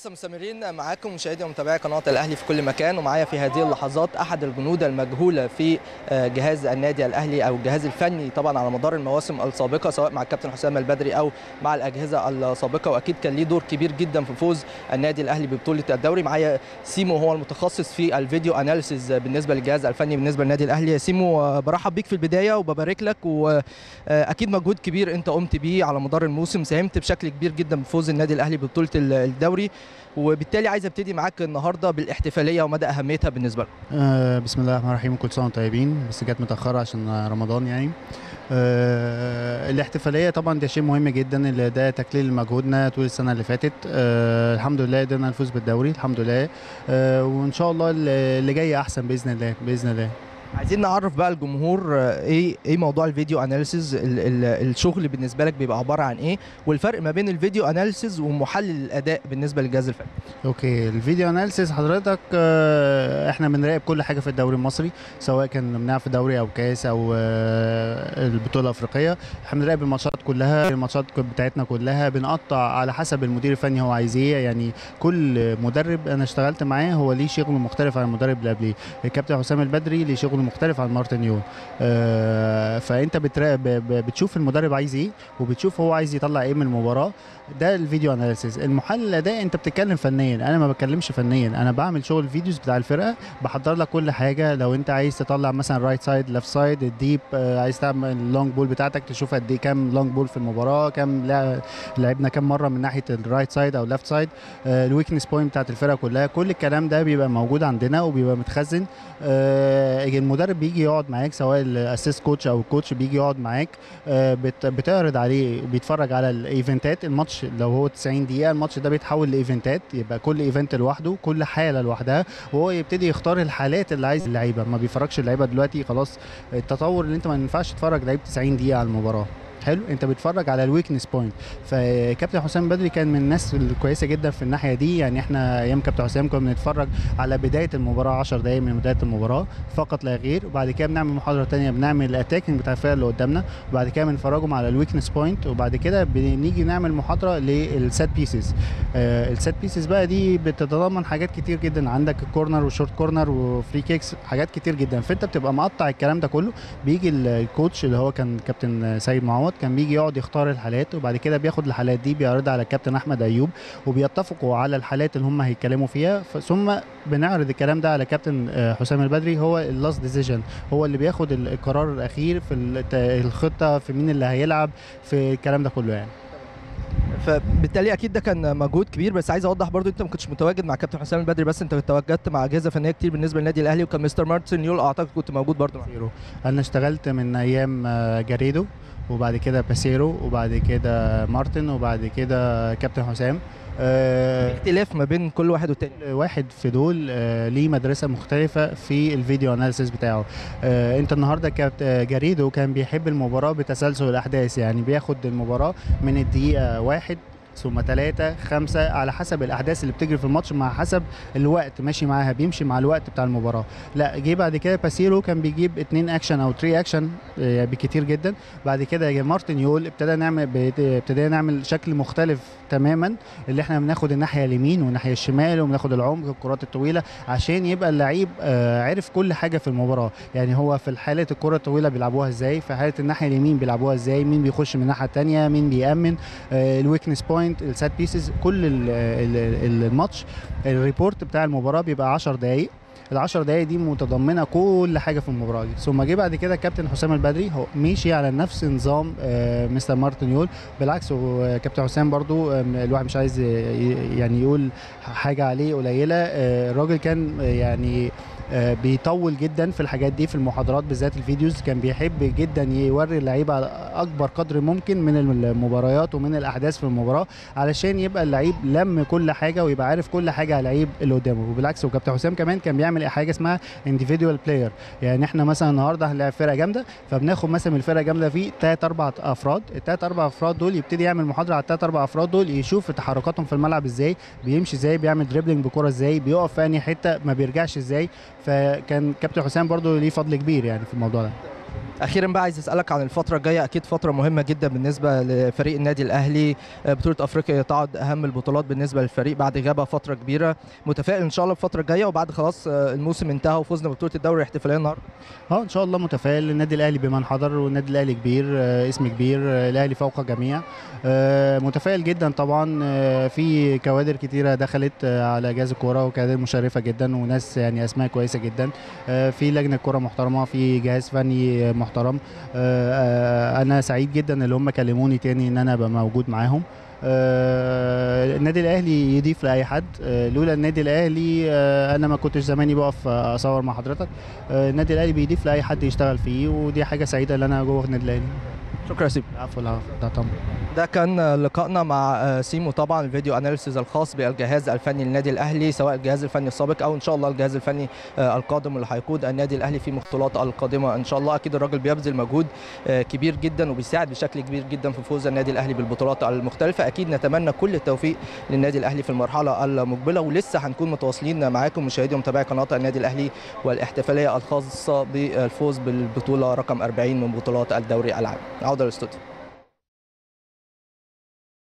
لسه مستمرين معاكم مشاهدي ومتابعي قناه الاهلي في كل مكان ومعايا في هذه اللحظات احد الجنود المجهوله في جهاز النادي الاهلي او الجهاز الفني طبعا على مدار المواسم السابقه سواء مع الكابتن حسام البدري او مع الاجهزه السابقه واكيد كان ليه دور كبير جدا في فوز النادي الاهلي ببطوله الدوري معايا سيمو هو المتخصص في الفيديو اناليسيز بالنسبه للجهاز الفني بالنسبه للنادي الاهلي يا سيمو برحب بيك في البدايه وببارك لك واكيد مجهود كبير انت قمت بيه على مدار الموسم ساهمت بشكل كبير جدا بفوز النادي الاهلي ببطوله الدوري وبالتالي عايز ابتدي معاك النهارده بالاحتفاليه ومدى اهميتها بالنسبه لك. آه بسم الله الرحمن الرحيم كل سنه وانتم طيبين بس جت متاخره عشان رمضان يعني. آه الاحتفاليه طبعا ده شيء مهم جدا اللي ده تكليل مجهودنا طول السنه اللي فاتت آه الحمد لله قدرنا نفوز بالدوري الحمد لله آه وان شاء الله اللي جاي احسن باذن الله باذن الله. عايزين نعرف بقى الجمهور ايه ايه موضوع الفيديو اناليسيز الشغل بالنسبه لك بيبقى عباره عن ايه والفرق ما بين الفيديو اناليسيز ومحلل الاداء بالنسبه للجهاز الفني اوكي الفيديو اناليسيز حضرتك احنا بنراقب كل حاجه في الدوري المصري سواء كان بنلعب في دوري او كاس او البطوله الافريقيه احنا بنراقب الماتشات كلها الماتشات بتاعتنا كلها بنقطع على حسب المدير الفني هو عايز ايه يعني كل مدرب انا اشتغلت معاه هو ليه شغل مختلف عن المدرب اللي قبليه الكابتن حسام البدري ليه شغل مختلف عن مارتن يول آه فانت بتراقب بتشوف المدرب عايز ايه وبتشوف هو عايز يطلع ايه من المباراه ده الفيديو اناليسيز المحلل الاداء انت بتتكلم فنيا انا ما بتكلمش فنيا انا بعمل شغل الفيديوز بتاع الفرقه بحضر لك كل حاجه لو انت عايز تطلع مثلا رايت سايد ليفت سايد الديب آه عايز تعمل اللونج بول بتاعتك تشوف قد ايه كام لونج بول في المباراه كام لعبنا كام مره من ناحيه الرايت سايد او ليفت سايد آه الويكنس بوينت بتاعت الفرقه كلها كل الكلام ده بيبقى موجود عندنا وبيبقى متخزن آه المدرب بيجي يقعد معاك سواء الاسيست كوتش او الكوتش بيجي يقعد معاك آه بتعرض عليه وبيتفرج على الايفنتات الماتش لو هو 90 دقيقه الماتش ده بيتحول لايفنتات يبقى كل ايفنت لوحده كل حاله لوحدها وهو يبتدي يختار الحالات اللي عايز اللعيبه ما بيفرجش اللعيبه دلوقتي خلاص التطور اللي انت ما ينفعش تتفرج لعيب 90 دقيقه على المباراه حلو انت بتتفرج على الويكنس بوينت فكابتن حسام بدري كان من الناس الكويسه جدا في الناحيه دي يعني احنا ايام كابتن حسام كنا بنتفرج على بدايه المباراه 10 دقائق من بدايه المباراه فقط لا غير وبعد كده بنعمل محاضره ثانيه بنعمل الاتاكينج بتاع الفرقه اللي قدامنا وبعد كده بنفرجهم على الويكنس بوينت وبعد كده بنيجي نعمل محاضره للسات بيسز آه السات بيسز بقى دي بتتضمن حاجات كتير جدا عندك الكورنر والشورت كورنر وفري كيكس حاجات كتير جدا فانت بتبقى مقطع الكلام ده كله بيجي الكوتش اللي هو كان كابتن سيد معوض كان بيجي يقعد يختار الحالات وبعد كده بياخد الحالات دي بيعرضها على الكابتن احمد ايوب وبيتفقوا على الحالات اللي هم هيتكلموا فيها ثم بنعرض الكلام ده على كابتن حسام البدري هو اللاست ديسيجن هو اللي بياخد القرار الاخير في الخطه في مين اللي هيلعب في الكلام ده كله يعني فبالتالي اكيد ده كان مجهود كبير بس عايز اوضح برضو انت ما كنتش متواجد مع كابتن حسام البدري بس انت تواجدت مع اجهزه فنيه كتير بالنسبه للنادي الاهلي وكان مستر مارتن يول اعتقد كنت موجود برضو معاه انا اشتغلت من ايام جاريدو وبعد كده باسيرو وبعد كده مارتن وبعد كده كابتن حسام أه اختلاف ما بين كل واحد والتاني واحد في دول أه ليه مدرسه مختلفه في الفيديو اناليسيس بتاعه أه انت النهارده كابت جاريدو كان بيحب المباراه بتسلسل الاحداث يعني بياخد المباراه من الدقيقه واحد ثم ثلاثة خمسة على حسب الأحداث اللي بتجري في الماتش مع حسب الوقت ماشي معاها بيمشي مع الوقت بتاع المباراة لا جه بعد كده باسيرو كان بيجيب اتنين أكشن أو تري أكشن بكتير جدا بعد كده جه مارتن يول ابتدى نعمل ابتدى نعمل شكل مختلف تماما اللي احنا بناخد الناحية اليمين والناحية الشمال وبناخد العمق الكرات الطويلة عشان يبقى اللعيب عرف كل حاجة في المباراة يعني هو في حالة الكرة الطويلة بيلعبوها ازاي في حالة الناحية اليمين بيلعبوها ازاي مين بيخش من الناحية الثانية مين بيأمن الويكنس بوينت بوينت السات بيسز كل ال ال الماتش الريبورت بتاع المباراه بيبقى 10 دقائق ال 10 دقائق دي متضمنه كل حاجه في المباراه دي ثم جه بعد كده كابتن حسام البدري هو مشي على نفس نظام آه مستر مارتن يول بالعكس هو كابتن حسام برضو آه الواحد مش عايز يعني يقول حاجه عليه قليله آه الراجل كان يعني آه بيطول جدا في الحاجات دي في المحاضرات بالذات الفيديوز كان بيحب جدا يوري اللعيبه اكبر قدر ممكن من المباريات ومن الاحداث في المباراه علشان يبقى اللعيب لم كل حاجه ويبقى عارف كل حاجه على اللعيب اللي قدامه وبالعكس وكابتن حسام كمان كان بيعمل حاجه اسمها انديفيدوال بلاير يعني احنا مثلا النهارده هنلاعب فرقه جامده فبناخد مثلا من الفرقه جامده في ثلاث اربع افراد الثلاث اربع افراد دول يبتدي يعمل محاضره على الثلاث اربع افراد دول يشوف تحركاتهم في الملعب ازاي بيمشي ازاي بيعمل دريبلينج بكره ازاي بيقف في انهي حته ما بيرجعش ازاي فكان كابتن حسام برضو ليه فضل كبير يعني في الموضوع ده اخيرا بقى عايز اسالك عن الفتره الجايه اكيد فتره مهمه جدا بالنسبه لفريق النادي الاهلي بطوله افريقيا تعد اهم البطولات بالنسبه للفريق بعد غيابها فتره كبيره متفائل ان شاء الله الفتره الجايه وبعد خلاص الموسم انتهى وفزنا ببطوله الدوري الاحتفاليه النهارده اه ان شاء الله متفائل النادي الاهلي بمن حضر والنادي الاهلي كبير آه، اسم كبير آه، الاهلي فوق جميع آه، متفائل جدا طبعا آه، في كوادر كتيره دخلت آه، على جهاز الكوره وكوادر مشرفه جدا وناس يعني اسماء كويسه جدا آه، في لجنه كوره محترمه في جهاز فني آه، محترم آه، آه، انا سعيد جدا اللي هم كلموني تاني ان انا ابقى موجود معاهم آه، النادي الاهلي يضيف لاي حد آه، لولا النادي الاهلي آه، انا ما كنتش زماني بقف آه، اصور مع حضرتك آه، النادي الاهلي بيضيف لاي حد يشتغل فيه ودي حاجه سعيده اللي انا جوه النادي الاهلي شكرا يا سيدي العفو العفو ده طبعا ده كان لقائنا مع سيمو طبعا الفيديو اناليسيز الخاص بالجهاز الفني للنادي الاهلي سواء الجهاز الفني السابق او ان شاء الله الجهاز الفني القادم اللي هيقود النادي الاهلي في البطولات القادمه ان شاء الله اكيد الراجل بيبذل مجهود كبير جدا وبيساعد بشكل كبير جدا في فوز النادي الاهلي بالبطولات المختلفه اكيد نتمنى كل التوفيق للنادي الاهلي في المرحله المقبله ولسه هنكون متواصلين معاكم مشاهدي ومتابعي قناه النادي الاهلي والاحتفاليه الخاصه بالفوز بالبطوله رقم 40 من بطولات الدوري العام عوده للاستوديو